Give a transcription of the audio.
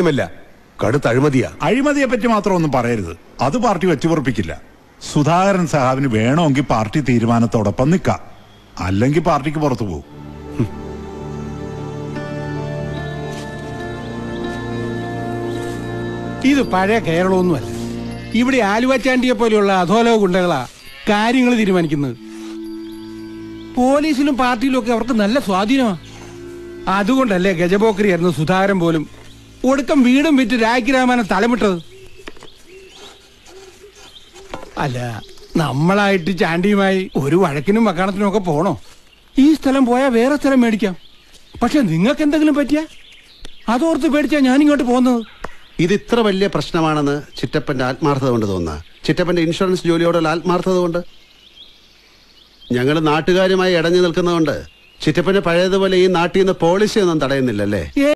ല്ല കടുത്ത അഴിമതിയാ അഴിമതിയെ പറ്റി മാത്രം ഒന്നും പറയരുത് അത് പാർട്ടി വെച്ചുപുറപ്പിക്കില്ല സുധാകരൻ സഹാബിന് വേണമെങ്കിൽ പാർട്ടി തീരുമാനത്തോടൊപ്പം നിൽക്കാം അല്ലെങ്കിൽ പാർട്ടിക്ക് പുറത്തു പോകും ഇത് പഴയ കേരളമൊന്നുമല്ല ഇവിടെ ആലുവച്ചാണ്ടിയെ പോലെയുള്ള അധോലോക ഗുണ്ടകളാ കാര്യങ്ങൾ തീരുമാനിക്കുന്നത് പോലീസിലും പാർട്ടിയിലും ഒക്കെ അവർക്ക് നല്ല സ്വാധീനമാ അതുകൊണ്ടല്ലേ ഗജപോക്രിയായിരുന്നു സുധാകരൻ പോലും ഒടുക്കം വീടും വിറ്റ് രാഖി രാമാനെ തലമിട്ടത് അല്ല നമ്മളായിട്ട് ചാണ്ടിയുമായി ഒരു വഴക്കിനും വക്കാണത്തിനും ഒക്കെ പോണോ ഈ സ്ഥലം പോയാൽ വേറെ സ്ഥലം മേടിക്കാം പക്ഷെ നിങ്ങൾക്ക് എന്തെങ്കിലും പറ്റിയാ അതോർത്ത് പേടിച്ചാ ഞാൻ ഇങ്ങോട്ട് പോകുന്നത് ഇത് ഇത്ര വലിയ പ്രശ്നമാണെന്ന് ചിറ്റപ്പന്റെ ആത്മാർത്ഥത കൊണ്ട് തോന്നുക ചിറ്റപ്പന്റെ ഇൻഷുറൻസ് ജോലിയോടുള്ള ആത്മാർത്ഥത കൊണ്ട് ഞങ്ങൾ നാട്ടുകാരുമായി ഇടഞ്ഞു നിൽക്കുന്നതുകൊണ്ട് ചിറ്റപ്പന്റെ പഴയതുപോലെ ഈ നാട്ടിൽ നിന്ന് പോളിസി ഒന്നും തടയുന്നില്ലല്ലേ